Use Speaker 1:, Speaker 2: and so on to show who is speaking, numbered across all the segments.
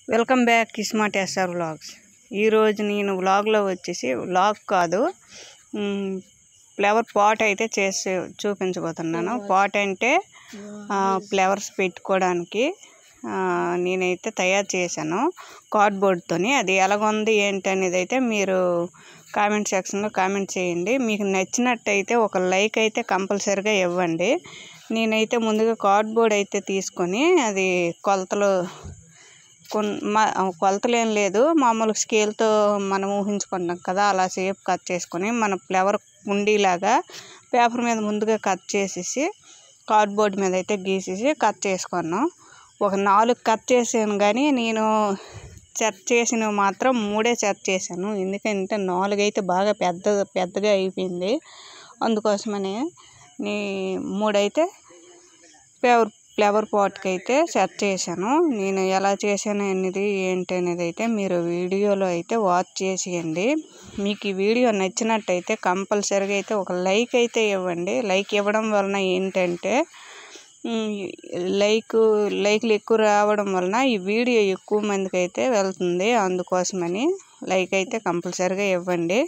Speaker 1: welcome back smart SR vlogs ఈరోజు నేను వ్లాగ్లో వచ్చేసి వ్లాగ్ కాదు మ్, ఫ్లవర్ పాట్ అయితే చేసి చూపించబోతున్నాను పాట్ అంటే ఆ, ఫ్లవర్స్ పెట్టుకోవడానికి ఆ, నేనైతే తయారు చేశాను కార్డ్బోర్డ్తోని అది ఎలాగుంది ఏంటి అనేది అయితే మీరు కామెంట్ సెక్షన్లో కామెంట్ చేయండి మీకు నచ్చినట్టయితే ఒక లైక్ అయితే కంపల్సరీగా ఇవ్వండి నేనైతే ముందుగా కార్డ్బోర్డ్ అయితే తీసుకొని అది కొలతలు కొన్ మా కొలతలు ఏం లేదు మామూలు స్కేల్తో మనం ఊహించుకుంటాం కదా అలా షేప్ కట్ చేసుకొని మన ఫ్లవర్ కుండీలాగా పేపర్ మీద ముందుగా కట్ చేసేసి కార్డ్బోర్డ్ మీద అయితే గీసేసి కట్ చేసుకున్నాం ఒక నాలుగు కట్ చేసాను కానీ నేను సెట్ చేసినవి మాత్రం మూడే సెట్ చేశాను ఎందుకంటే నాలుగు అయితే బాగా పెద్ద పెద్దగా అయిపోయింది అందుకోసమని నీ మూడైతే ఫ్లవర్ ఫ్లవర్ పాట్కి అయితే సెట్ చేశాను నేను ఎలా చేశాను అనేది ఏంటి అనేది అయితే మీరు వీడియోలో అయితే వాచ్ చేసేయండి మీకు ఈ వీడియో నచ్చినట్టయితే కంపల్సరీగా అయితే ఒక లైక్ అయితే ఇవ్వండి లైక్ ఇవ్వడం వలన ఏంటంటే ఉమ్, లైక్ లైక్లు ఎక్కువ రావడం వలన ఈ వీడియో ఎక్కువ మందికి అయితే వెళ్తుంది అందుకోసమని లైక్ అయితే కంపల్సరీగా ఇవ్వండి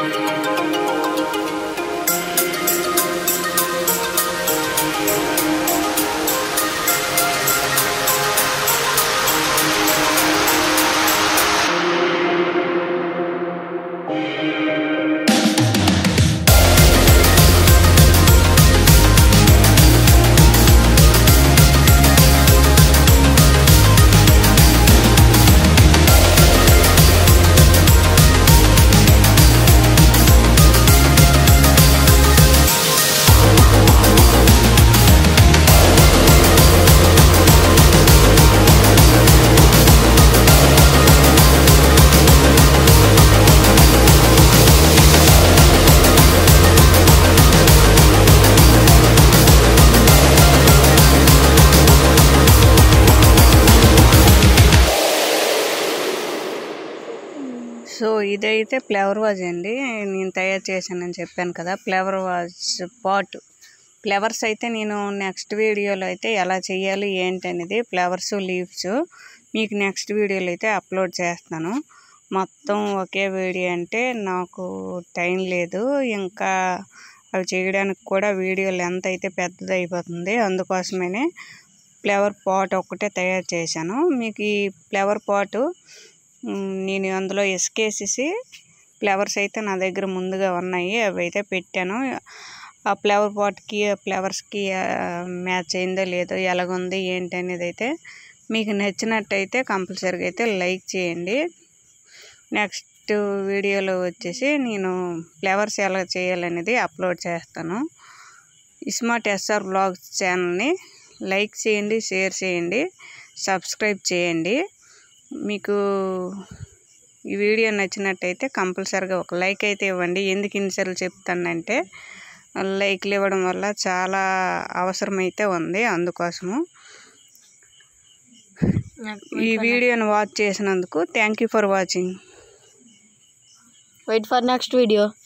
Speaker 1: సో ఇదైతే ఫ్లవర్ వాజ్ అండి నేను తయారు చేశానని చెప్పాను కదా ఫ్లవర్ వాజ్ పాట్ ఫ్లవర్స్ అయితే నేను నెక్స్ట్ వీడియోలో అయితే ఎలా చేయాలి ఏంటి అనేది ఫ్లవర్స్ లీవ్స్ మీకు నెక్స్ట్ వీడియోలో అయితే అప్లోడ్ చేస్తాను మొత్తం ఒకే వీడియో అంటే నాకు టైం లేదు ఇంకా అవి చేయడానికి కూడా వీడియో లెంత్ అయితే పెద్దది అయిపోతుంది అందుకోసమనే ఫ్లవర్ పాట్ ఒక్కటే తయారు చేశాను మీకు ఈ ఫ్లవర్ పాటు మ్, నేను అందులో ఇసుకేసేసి ఫ్లవర్స్ అయితే నా దగ్గర ముందుగా ఉన్నాయి అవి అయితే పెట్టాను ఆ ఫ్లవర్ పాట్కి ఫ్లవర్స్కి మ్యాచ్ అయిందో లేదో ఎలాగుంది ఏంటి అనేది అయితే మీకు నచ్చినట్టయితే కంపల్సరీగా అయితే లైక్ చేయండి నెక్స్ట్ వీడియోలో వచ్చేసి నేను ఫ్లవర్స్ ఎలా చేయాలనేది అప్లోడ్ చేస్తాను ఇస్మార్ట్ ఎస్ఆర్ బ్లాగ్స్ ఛానల్ని లైక్ చేయండి షేర్ చేయండి సబ్స్క్రైబ్ చేయండి మీకు ఈ వీడియో నచ్చినట్టయితే కంపల్సరీగా ఒక లైక్ అయితే ఇవ్వండి ఎందుకు ఇన్నిసార్లు చెప్తానంటే లైక్లు ఇవ్వడం వల్ల చాలా అవసరమైతే ఉంది అందుకోసము ఈ వీడియోని వాచ్ చేసినందుకు thank you for watching
Speaker 2: wait for next video